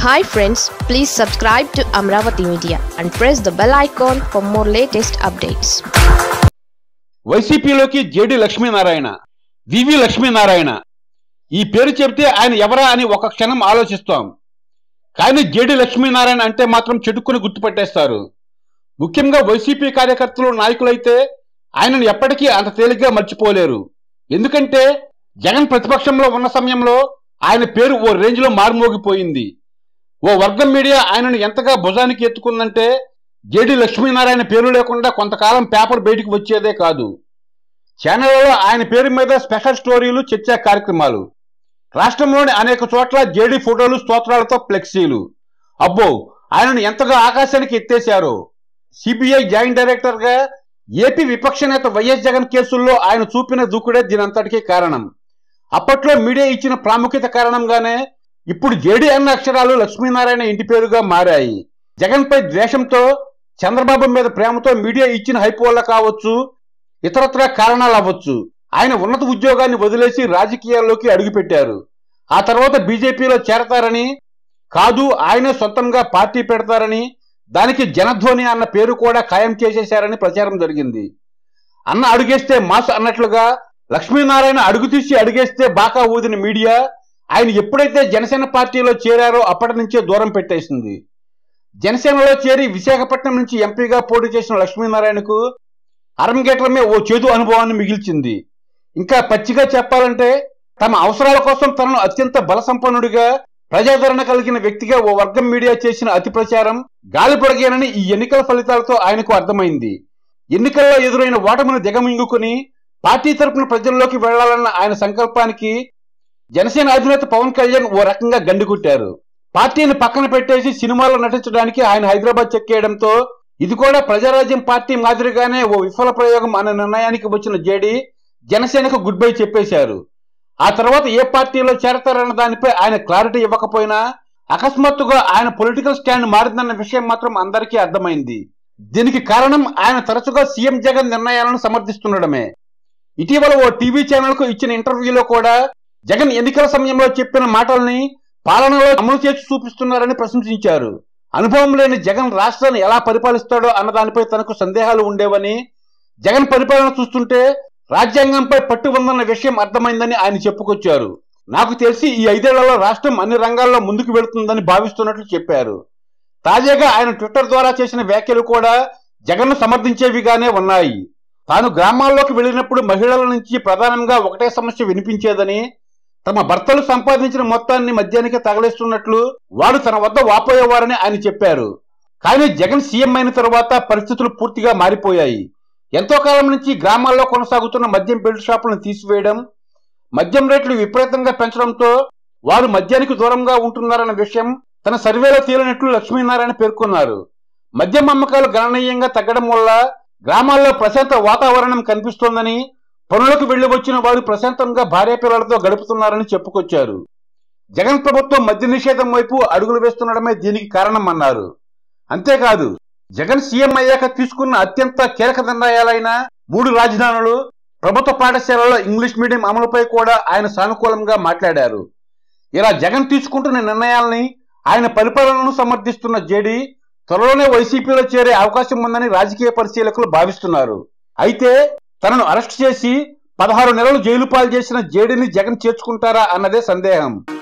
hi friends please subscribe to Amaravati media and press the bell icon for more latest updates వైసీపీలోకి JD Lakshminarayana VV Lakshminarayana ఈ పేరు చెబితే ఆయన ఎవరా అని ఒక క్షణం ఆలోచిస్తాం కానీ జేడి లక్ష్మీనారాయణ అంటే మాత్రం చెడుక్కుని గుర్తుపట్టేస్తారు ముఖ్యంగా వైసీపీ కార్యకర్తలు నాయకులైతే ఆయనను ఎప్పటికీ అంత తేలిగ్గా మర్చిపోలేరు ఎందుకంటే జగన్ ప్రతిపక్షంలో ఉన్న సమయంలో ఆయన పేరు ఓ రేంజ్లో మారుమోగిపోయింది ఓ వర్గం మీడియా ఆయనను ఎంతగా భుజానికి ఎత్తుకుందంటే జేడి లక్ష్మీనారాయణ పేరు లేకుండా కొంతకాలం పేపర్ బయటికి వచ్చేదే కాదు ఛానళ్లలో ఆయన పేరు మీద స్పెషల్ స్టోరీలు చర్చా కార్యక్రమాలు రాష్ట్రంలోని అనేక చోట్ల జేడీ ఫోటోలు స్తోత్రాలతో ఫ్లెక్సీలు అబ్బో ఆయనను ఎంతగా ఆకాశానికి ఎత్తేశారో సిబిఐ జాయింట్ డైరెక్టర్ గా ఏపీ విపక్ష నేత వైఎస్ జగన్ కేసుల్లో ఆయన చూపిన దూకుడే దీనంతటికీ కారణం అప్పట్లో మీడియా ఇచ్చిన ప్రాముఖ్యత కారణంగానే ఇప్పుడు జేడీ అన్న అక్షరాలు లక్ష్మీనారాయణ ఇంటి పేరుగా మారాయి జగన్ పై ద్వేషంతో చంద్రబాబు మీద ప్రేమతో మీడియా ఇచ్చిన హైప్ వల్ల కావచ్చు ఇతరత్ర కారణాలు అవ్వచ్చు ఆయన ఉన్నత ఉద్యోగాన్ని వదిలేసి రాజకీయాల్లోకి అడుగుపెట్టారు ఆ తర్వాత బీజేపీలో చేరతారని కాదు ఆయనే సొంతంగా పార్టీ పెడతారని దానికి జనధ్వని అన్న పేరు కూడా ఖాయం చేసేశారని ప్రచారం జరిగింది అన్న అడుగేస్తే మాస్ అన్నట్లుగా లక్ష్మీనారాయణ అడుగు తీసి అడుగేస్తే బాకా ఊదిన మీడియా ఆయన ఎప్పుడైతే జనసేన పార్టీలో చేరారో అప్పటి నుంచే దూరం పెట్టేసింది జనసేనలో చేరి విశాఖపట్నం నుంచి ఎంపీగా పోటీ చేసిన లక్ష్మీనారాయణకు అరంగేట్రమే ఓ చేదు అనుభవాన్ని మిగిల్చింది ఇంకా పచ్చిగా చెప్పాలంటే తమ అవసరాల కోసం తనను అత్యంత బల సంపన్నుడిగా ప్రజాదరణ కలిగిన వ్యక్తిగా ఓ వర్గం మీడియా చేసిన అతి ప్రచారం గాలిపొడగేనని ఈ ఎన్నికల ఫలితాలతో ఆయనకు అర్థమైంది ఎన్నికల్లో ఎదురైన ఓటమిని దిగమింగుకుని పార్టీ తరపున ప్రజల్లోకి వెళ్లాలన్న ఆయన సంకల్పానికి జనసేన అధినేత పవన్ కళ్యాణ్ ఓ రకంగా గండికొట్టారు పార్టీని పక్కన పెట్టేసి సినిమాలో నటించడానికి ఆయన హైదరాబాద్ చెక్కేయడంతో ఇది కూడా ప్రజారాజ్యం పార్టీ మాదిరిగానే ఓ విఫల ప్రయోగం అనే నిర్ణయానికి వచ్చిన జేడీ జనసేనకు గుడ్ బై చెప్పేశారు ఆ తర్వాత ఏ పార్టీలో చేరతారన్న దానిపై ఆయన క్లారిటీ ఇవ్వకపోయినా అకస్మాత్తుగా ఆయన పొలిటికల్ స్టాండ్ మారిందన్న విషయం మాత్రం అందరికీ అర్థమైంది దీనికి కారణం ఆయన తరచుగా సీఎం జగన్ నిర్ణయాలను సమర్థిస్తుండడమే ఇటీవల ఓ టీవీ ఛానల్ కు ఇచ్చిన ఇంటర్వ్యూలో కూడా జగన్ ఎన్నికల సమయంలో చెప్పిన మాటల్ని పాలనలో అమలు చేసి చూపిస్తున్నారని ప్రశంసించారు అనుభవం లేని జగన్ రాష్ట్రాన్ని ఎలా పరిపాలిస్తాడో అన్న దానిపై తనకు సందేహాలు ఉండేవని జగన్ పరిపాలన చూస్తుంటే రాజ్యాంగంపై పట్టు ఉందన్న విషయం అర్థమైందని ఆయన చెప్పుకొచ్చారు నాకు తెలిసి ఈ ఐదేళ్లలో రాష్ట్రం అన్ని రంగాల్లో ముందుకు వెళుతుందని భావిస్తున్నట్లు చెప్పారు తాజాగా ఆయన ట్విట్టర్ ద్వారా చేసిన వ్యాఖ్యలు కూడా జగన్ను సమర్థించేవిగానే ఉన్నాయి తాను గ్రామాల్లోకి వెళ్ళినప్పుడు మహిళల నుంచి ప్రధానంగా ఒకటే సమస్య వినిపించేదని తమ భర్తలు సంపాదించిన మొత్తాన్ని మద్యానికి తగలేస్తున్నట్లు వాడు తన వద్ద వాపోయేవారని ఆయన చెప్పారు కానీ జగన్ సీఎం అయిన తరువాత పరిస్థితులు పూర్తిగా మారిపోయాయి ఎంతో కాలం నుంచి గ్రామాల్లో కొనసాగుతున్న మద్యం బెల్ట్ షాపులను తీసివేయడం మద్యం రేట్లు విపరీతంగా పెంచడంతో వారు మద్యానికి దూరంగా ఉంటున్నారన్న విషయం తన సర్వేలో తేలినట్లు లక్ష్మీనారాయణ పేర్కొన్నారు మద్యం అమ్మకాలు గణనీయంగా తగ్గడం వల్ల గ్రామాల్లో ప్రశాంత వాతావరణం కనిపిస్తోందని పనులకు వెళ్లి వచ్చిన వారు ప్రశాంతంగా భార్య పిల్లలతో గడుపుతున్నారని చెప్పుకొచ్చారు జగన్ ప్రభుత్వం మద్య నిషేధం వైపు అడుగులు వేస్తుండడమే దీనికి కారణం అన్నారు అంతేకాదు జగన్ సీఎం అయ్యాక తీసుకున్న అత్యంత కీలక నిర్ణయాలైన మూడు రాజధానులు ప్రభుత్వ పాఠశాలలో ఇంగ్లీష్ మీడియం అమలుపై కూడా ఆయన సానుకూలంగా మాట్లాడారు ఇలా జగన్ తీసుకుంటున్న నిర్ణయాల్ని ఆయన పరిపాలనను సమర్థిస్తున్న జేడీ త్వరలోనే వైసీపీలో చేరే అవకాశం ఉందని రాజకీయ పరిశీలకులు భావిస్తున్నారు అయితే తనను అరెస్ట్ చేసి పదహారు నెలలు జైలు పాలు చేసిన జేడీని జగన్ చేర్చుకుంటారా అన్నదే సందేహం